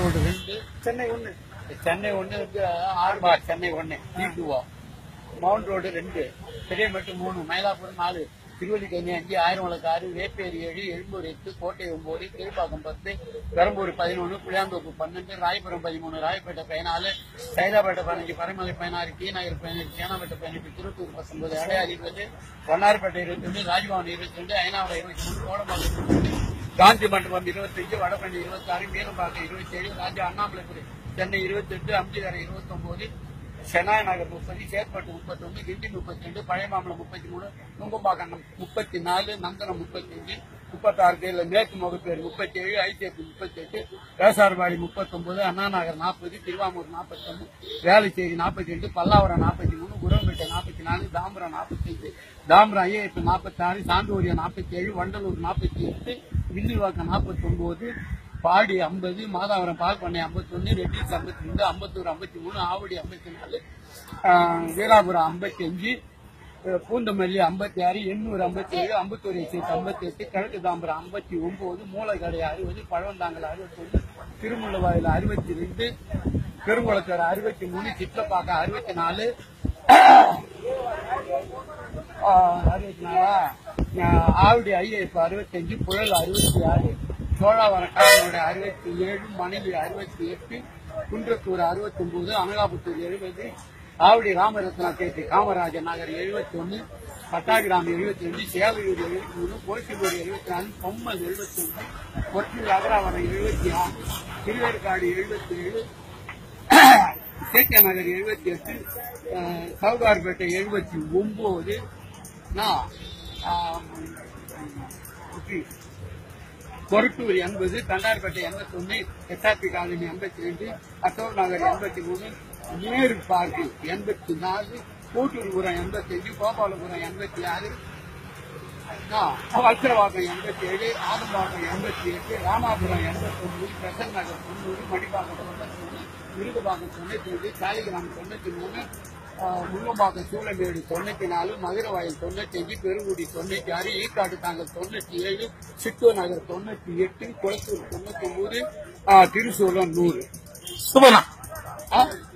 road ரெண்டு சென்னை ஒண்ணு சென்னை ஒண்ணு வந்து ஆர்பார் சென்னை ஒண்ணு ஈட்டுவா மவுண்ட் ரோடு ரெண்டு பெரியமட்டு மூணு மயிலாப்பூர் நாலு திருவள்ளிக்கண்ணி அஞ்சு ஆயிரம் விளக்கு ஆறு வேப்பேரி ஏழு எழும்பூர் எட்டு கோட்டை ஒன்பது கீழ்ப்பாக்கம் பத்து பெரம்பூர் பதினொன்று புளியாந்தோப்பு பன்னெண்டு ராயபுரம் பதிமூணு ராயப்பேட்டை பதினாலு சைதாப்பேட்டை பதினஞ்சு பரமலை பதினாறு டி நகர் பதினெட்டு சேனாப்பேட்டை பதினெட்டு திருப்பூர் பத்தொன்பது அடையாறு இருபது வண்ணார்பேட்டை இருபத்தி ரெண்டு ராஜ்பவன் இருபத்தி ரெண்டு ஐநாவரம் இருபத்தி மூணு கோடம்பாக்கம் இருபத்தி ரெண்டு காந்தி மண்டபம் இருபத்தஞ்சு வடபழனி இருபத்தி ஆறு மீனம்பாக்கம் இருபத்தி ஏழு ராஜா அண்ணாமலைபுரி சென்னை இருபத்தி எட்டு அம்ஜிகரை இருபத்தி ஒன்பது சென்னாய் நகர் முப்பது சேத்பட்டு முப்பத்தொன்னு கிண்டி முப்பத்தி ரெண்டு பழையமாமலம் முப்பத்தி மூணு நுங்கம்பாக்கம் முப்பத்தி நாலு நந்தனம் முப்பத்தி அஞ்சு முப்பத்தாறு தேர்ல மேற்கு முகப்பேர் முப்பத்தி ஏழு ஐசிஎஃப் முப்பத்தி எட்டு வேசார்பாடி முப்பத்தொன்பது அண்ணா நகர் நாற்பது திருவாமூர் நாற்பத்தொன்னு வேலைச்சேரி நாற்பத்தி ரெண்டு பல்லாவரம் நாற்பத்தி மூணு குரம்பேட்டை நாற்பத்தி நாலு தாம்பரம் நாற்பத்தஞ்சு தாம்பரம் ஐஏஎஃப் நாற்பத்தி ஆறு சாந்தோரியம் நாற்பத்தி ஏழு வண்டலூர் நாற்பத்தி எட்டு வில்லிவாக்கம் நாற்பத்தி ஒன்பது பாடி ஐம்பது மாதாவரம் பால் பண்ணை ஐம்பத்தொன்னு ரெட்டிஸ் ஐம்பத்தி ரெண்டு ஐம்பத்தூர் ஐம்பத்தி மூணு ஆவடி ஐம்பத்தி நாலு வீராபுரம் ஐம்பத்தி அஞ்சு பூந்தமல்லி ஐம்பத்தி ஆறு எண்ணூர் ஐம்பத்தி ஏழு அம்பத்தூர் எஸ்டேட் ஐம்பத்தி எட்டு கிழக்கு தாம்பரம் ஐம்பத்தி ஒன்பது மூளைக்கடை அறுபது பழவந்தாங்கல் அறுபத்தொன்று திருமுள்ளவாயில் அறுபத்தி ரெண்டு பெருங்குளத்தூர் அறுபத்தி மூணு சிட்லப்பாக்கம் அறுபத்தி நாலு அறுபத்தி நாலா ஆஹ் ஆவடி ஐஏஎஃப் அறுபத்தஞ்சு புழல் அறுபத்தி ஆறு சோழாவரம் காரனோட அறுபத்தி ஏழு மனைவி அறுபத்தி எட்டு குன்றத்தூர் அறுபத்தி ஒன்பது அனகாபுத்தூர் எழுபது ஆவடி ராமரத்னா தேசி காமராஜர் நகர் எழுபத்தி ஒன்னு பட்டாகிராம் எழுபத்தி ரெண்டு சேவையூர் எழுபத்தி மூணு கோசிலூர் எழுபத்தி நாலு பொம்மல் எழுபத்தி ஒன்று கொட்டில் அகராவரம் எழுபத்தி ஆறு திருவேற்காடு எழுபத்தி ஏழு சேக்கிய நகர் எழுபத்தி எட்டு அஹ், சவுகார்பேட்டை எழுபத்தி ஒன்பது கொரட்டூர் எண்பது தண்டார்பேட்டை எண்பத்தி ஒன்னு எஸ்ஆர்பி காலனி எண்பத்தி ரெண்டு அசோக் நகர் எண்பத்தி மூணு நேரு பார்க்கு எண்பத்தி நாலு கூட்டூர்புரம் எண்பத்தி அஞ்சு கோபாலபுரம் எண்பத்தி ஆறு வல்சரவாக்கம் எண்பத்தி ஏழு ஆதம்பாக்கம் எண்பத்தி எட்டு ராமாபுரம் எண்பத்தி ஒன்பது பிரசன் நகர் தொண்ணூறு மணிப்பாக்கம் தொண்ணூத்தி மூணு விருதுபாக்கம் தொண்ணூத்தி ரெண்டு சாலிகிராம் தொண்ணூத்தி மூணு ஆஹ், முள்ளம்பாக்கம் சூளமேடு தொண்ணூத்தி நாலு மதுரவாயில் தொண்ணூத்தி அஞ்சு பெருங்குடி தொண்ணூத்தி ஆறு ஈக்காடு தாங்கல் தொண்ணூத்தி ஏழு சித்தூர் நகர் தொண்ணூத்தி எட்டு குளத்தூர் தொண்ணூத்தி ஒன்பது ஆஹ், திருசூலம் நூறு சுபனா ஆஹ்,